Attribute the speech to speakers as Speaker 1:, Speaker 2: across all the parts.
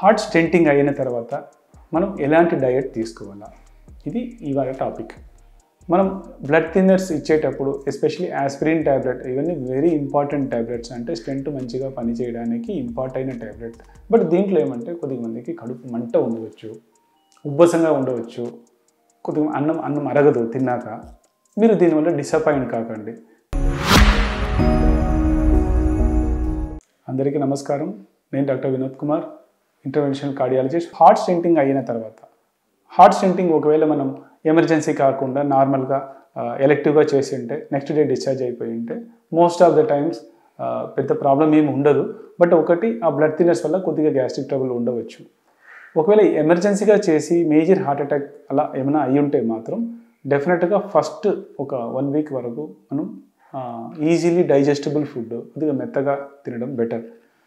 Speaker 1: heart stenting అయిన తర్వాత మనం ఎలాంటి డయట్ తీసుకోవాలా ఇది ఇవాళ టాపిక్ మనం బ్లడ్ థిన్నర్స్ ఇచ్చేటప్పుడు ఎస్పెషలీ ఆస్పిరిన్ ట్యాబ్లెట్ ఇవన్నీ వెరీ ఇంపార్టెంట్ ట్యాబ్లెట్స్ అంటే స్టెంట్ మంచిగా పనిచేయడానికి ఇంపార్ట్ అయిన ట్యాబ్లెట్ బట్ దీంట్లో ఏమంటే కొద్ది మందికి కడుపు మంట ఉండవచ్చు ఉబ్బసంగా ఉండవచ్చు కొద్దిగా అన్నం అన్నం అరగదు తిన్నాక మీరు దీనివల్ల డిసప్పాయింట్ కాకండి అందరికీ నమస్కారం నేను doctor Vinod Kumar interventional cardiologist heart stenting అయిన తర్వాత హార్ట్ స్టెంటింగ్ ఒకవేళ మనం ఎమర్జెన్సీ కాకుండా నార్మల్గా ఎలెక్టివ్గా చేసి ఉంటే నెక్స్ట్ డే డిశ్చార్జ్ అయిపోయి ఉంటే మోస్ట్ ఆఫ్ ద టైమ్స్ పెద్ద ప్రాబ్లం ఏమి ఉండదు బట్ ఒకటి ఆ బ్లడ్ థిన్నర్స్ వల్ల కొద్దిగా గ్యాస్ట్రిక్ ట్రబుల్ ఉండవచ్చు ఒకవేళ ఎమర్జెన్సీగా చేసి మేజర్ హార్ట్ అటాక్ అలా ఏమైనా అయి ఉంటే మాత్రం డెఫినెట్గా ఫస్ట్ ఒక వన్ వీక్ వరకు మనం ఈజీలీ డైజెస్టబుల్ ఫుడ్ కొద్దిగా మెత్తగా తినడం బెటర్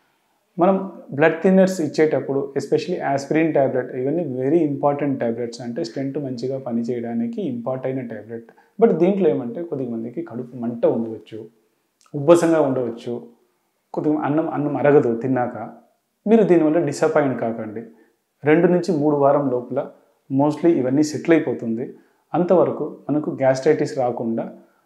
Speaker 1: మనం బ్లడ్ థిన్నర్స్ ఇచ్చేటప్పుడు ఎస్పెషలీ ఆస్పిరిన్ ట్యాబ్లెట్ ఇవన్నీ వెరీ ఇంపార్టెంట్ ట్యాబ్లెట్స్ అంటే స్టెంట్ మంచిగా పనిచేయడానికి ఇంపార్ట్ అయిన ట్యాబ్లెట్ బట్ దీంట్లో ఏమంటే కొద్ది మందికి కడుపు మంట ఉండవచ్చు ఉబ్బసంగా ఉండవచ్చు కొద్దిగా అన్నం అన్నం అరగదు తిన్నాక మీరు దీనివల్ల డిసప్పాయింట్ కాకండి రెండు నుంచి మూడు వారం లోపల మోస్ట్లీ ఇవన్నీ సెటిల్ అయిపోతుంది అంతవరకు మనకు గ్యాస్ట్రైటిస్ రాకుండా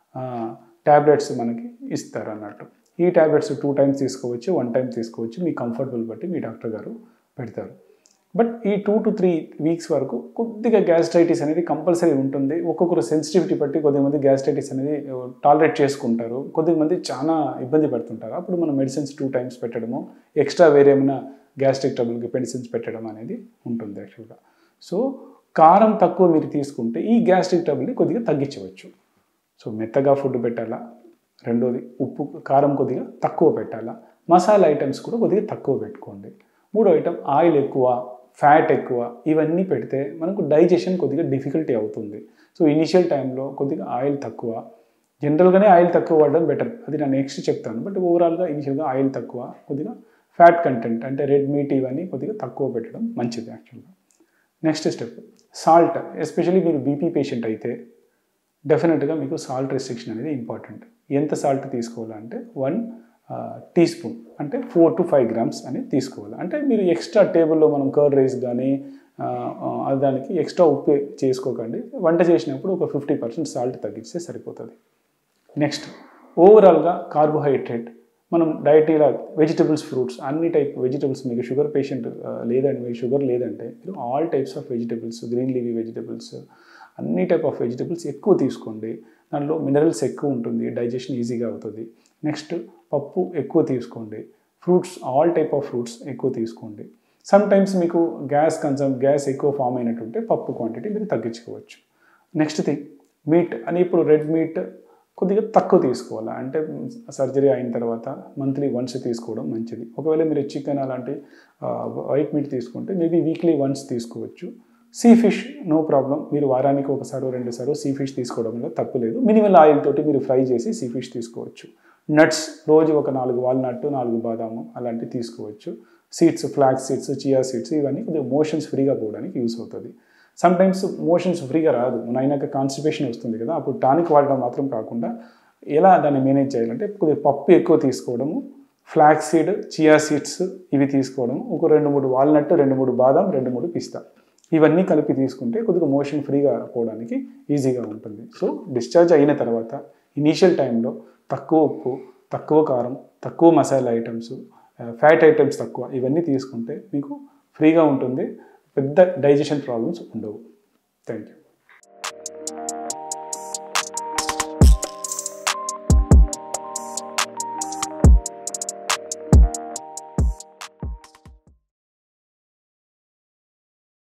Speaker 1: ట్యాబ్లెట్స్ మనకి ఇస్తారు అన్నట్టు ఈ ట్యాబ్లెట్స్ టూ టైమ్స్ తీసుకోవచ్చు వన్ టైం తీసుకోవచ్చు మీ కంఫర్టబుల్ బట్టి మీ డాక్టర్ గారు పెడతారు బట్ ఈ టూ టు త్రీ వీక్స్ వరకు కొద్దిగా గ్యాస్ట్రైటిస్ అనేది కంపల్సరీ ఉంటుంది ఒక్కొక్కరు సెన్సిటివిటీ బట్టి కొద్దిమంది గ్యాస్ట్రైటిస్ అనేది టాలరేట్ చేసుకుంటారు కొద్దిమంది చాలా ఇబ్బంది పడుతుంటారు అప్పుడు మనం మెడిసిన్స్ టూ టైమ్స్ పెట్టడము ఎక్స్ట్రా వేరే ఏమైనా గ్యాస్ట్రిక్ ట్రబుల్కి మెడిసిన్స్ పెట్టడం అనేది ఉంటుంది యాక్చువల్గా సో కారం తక్కువ మీరు తీసుకుంటే ఈ గ్యాస్ట్రిక్ ట్రబుల్ని కొద్దిగా తగ్గించవచ్చు సో మెత్తగా ఫుడ్ పెట్టాలా రెండోది ఉప్పు కారం కొద్దిగా తక్కువ పెట్టాలా మసాలా ఐటమ్స్ కూడా కొద్దిగా తక్కువ పెట్టుకోండి మూడో ఐటమ్ ఆయిల్ ఎక్కువ ఫ్యాట్ ఎక్కువ ఇవన్నీ పెడితే మనకు డైజెషన్ కొద్దిగా డిఫికల్టీ అవుతుంది సో ఇనిషియల్ టైంలో కొద్దిగా ఆయిల్ తక్కువ జనరల్గానే ఆయిల్ తక్కువ వాడడం బెటర్ అది నేను నెక్స్ట్ చెప్తాను బట్ ఓవరాల్గా ఇనిషియల్గా ఆయిల్ తక్కువ కొద్దిగా ఫ్యాట్ కంటెంట్ అంటే రెడ్ మీట్ ఇవన్నీ కొద్దిగా తక్కువ పెట్టడం మంచిది యాక్చువల్గా నెక్స్ట్ స్టెప్ సాల్ట్ ఎస్పెషల్లీ మీరు బీపీ పేషెంట్ అయితే డెఫినెట్గా మీకు సాల్ట్ రెస్ట్రిక్షన్ అనేది ఇంపార్టెంట్ ఎంత సాల్ట్ తీసుకోవాలంటే వన్ టీ స్పూన్ అంటే ఫోర్ టు ఫైవ్ గ్రామ్స్ అనేది తీసుకోవాలి అంటే మీరు ఎక్స్ట్రా టేబుల్లో మనం కర్డ్ రైస్ కానీ దానికి ఎక్స్ట్రా ఉప్పు చేసుకోకండి వంట చేసినప్పుడు ఒక ఫిఫ్టీ పర్సెంట్ సాల్ట్ తగ్గిస్తే సరిపోతుంది నెక్స్ట్ ఓవరాల్గా కార్బోహైడ్రేట్ మనం డైట్ ఇలా వెజిటబుల్స్ ఫ్రూట్స్ అన్ని టైప్ వెజిటబుల్స్ మీకు షుగర్ పేషెంట్ లేదండి మీకు షుగర్ లేదంటే మీరు all types of vegetables green leafy vegetables అన్ని టైప్ ఆఫ్ వెజిటబుల్స్ ఎక్కువ తీసుకోండి దానిలో మినరల్స్ ఎక్కువ ఉంటుంది డైజెషన్ ఈజీగా అవుతుంది నెక్స్ట్ పప్పు ఎక్కువ తీసుకోండి fruits all type of fruits ఎక్కువ తీసుకోండి సమ్ టైమ్స్ మీకు గ్యాస్ కన్సమ్ గ్యాస్ ఎక్కువ ఫామ్ అయినట్టుంటే పప్పు క్వాంటిటీ మీరు తగ్గించుకోవచ్చు నెక్స్ట్ థింగ్ మీట్ అని ఇప్పుడు రెడ్ మీట్ కొద్దిగా తక్కువ తీసుకోవాలి అంటే సర్జరీ అయిన తర్వాత మంత్లీ వన్స్ తీసుకోవడం మంచిది ఒకవేళ మీరు చికెన్ అలాంటి వైట్ మీట్ తీసుకుంటే మేబీ వీక్లీ వన్స్ తీసుకోవచ్చు సీ ఫిష్ నో ప్రాబ్లం మీరు వారానికి ఒకసారి రెండు సార్లు సీ ఫిష్ తీసుకోవడంలో తప్పు లేదు మినిమల్ ఆయిల్ తోటి మీరు ఫ్రై చేసి సీ ఫిష్ తీసుకోవచ్చు నట్స్ రోజు ఒక నాలుగు వాల్నట్ నాలుగు బాదాము అలాంటివి తీసుకోవచ్చు seeds flax seeds chia seeds ఇవన్నీ కొద్దిగా మోషన్స్ ఫ్రీగా పోవడానికి యూస్ అవుతుంది సమ్ టైమ్స్ మోషన్స్ ఫ్రీగా రాదు మన అయినాక కాన్స్టిపేషన్ వస్తుంది కదా అప్పుడు టానిక్ వాడడం మాత్రం కాకుండా ఎలా దాన్ని మేనేజ్ చేయాలంటే కొద్దిగా పప్పు ఎక్కువ తీసుకోవడము ఫ్లాక్స్ సీడ్ చియా సీడ్స్ ఇవి తీసుకోవడం ఒక రెండు మూడు వాల్నట్ రెండు మూడు బాదం రెండు మూడు పిస్తా ఇవన్నీ కలిపి తీసుకుంటే కొద్దిగా మోషన్ ఫ్రీగా పోవడానికి ఈజీగా ఉంటుంది సో డిశ్చార్జ్ అయిన తర్వాత ఇనీషియల్ టైంలో తక్కువ ఉప్పు తక్కువ కారం తక్కువ మసాలా ఐటమ్స్ ఫ్యాట్ ఐటమ్స్ తక్కువ ఇవన్నీ తీసుకుంటే మీకు ఫ్రీగా ఉంటుంది పెద్ద డైజెషన్ ప్రాబ్లమ్స్ ఉండవు థ్యాంక్ యూ